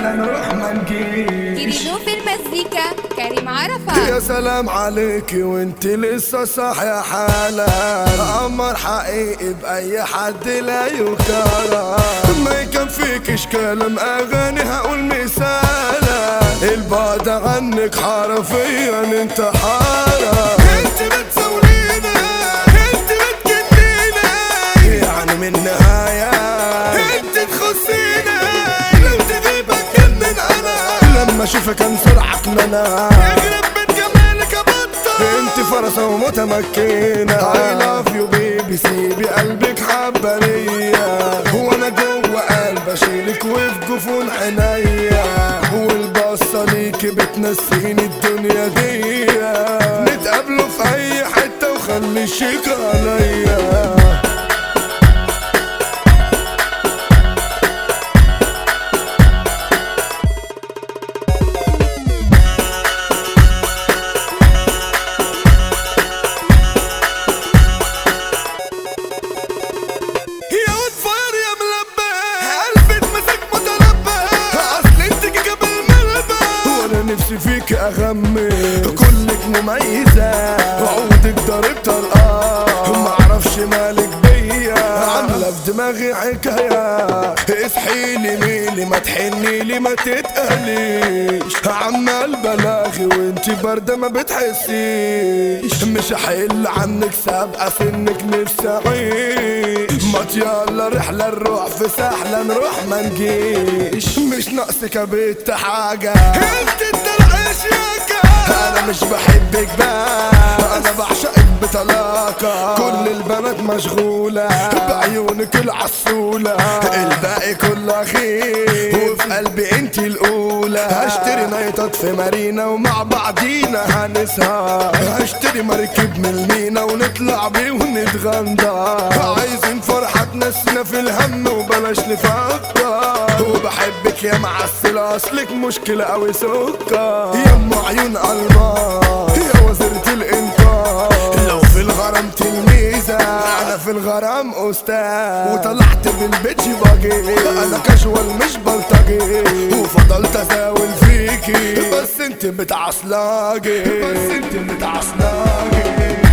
سهلة نروح ما نجيش تريدو في المزيكا كريم عرفة يا سلام عليكي وانت لسه صاحية حالا قمر حقيقي بأي حد لا يكرر ما يكفيكش كلام أغاني هقول مثالا البعد عنك حرفيا انت حارة انت بتسولينا انت بتجنينا يعني من نهاية انت تخصينا لو تغيبك جنن انا لما اشوفك انصر عقلنا يخرب بيت جمالك يا بطة انت فرسة ومتمكنة I love you baby سيبي قلبك حبة ليا هو انا جوه قلب اشيلك وفي جفون عينيا والبصة ليكي بتنسيني الدنيا دي نتقابلوا في اي حتة وخلي الشيك عليا يا ود فاير يا ملبى قلبك مسك متربى اصل انت كيكه بالملبى وانا نفسي فيك اغمي كلك مميزه عودك ضارب طلقه معرفش مالك بيا عامله في دماغي حكايه اصحي لي ليلي ما تحني لي ما تتقليش عمال بلاغي وانت برده ما بتحسيش مش هحل عنك سابقه سنك نفسي اعيش ما يلا رحله نروح في ساحله نروح ما نجيش مش ناقصك يا بنت حاجه انت الدلعش ياكا انا مش بحبك بقى انا بعشقك بطلاقه كل البنات مشغوله بعيونك العسوله الباقي كله خير وفي قلبي انت الاولى هشتري نايتات في مارينا ومع بعضينا هنسهر هشتري مركب من المينا ونطلع بيه ونتغندى عايزين فرحة تنسينا في الهم وبلاش نفكر وبحبك يا معسلة اصلك مشكلة اوي سكر يا ام عيون الماس يا وزيرة الانتاج لو في الغرام تلميذة انا في الغرام استاذ وطلعت بالبيتش باجي انا كاجوال مش بلطجي وفضلت ازاول فيكي بس انت بتعصلاجي بس انت بتعصلاجي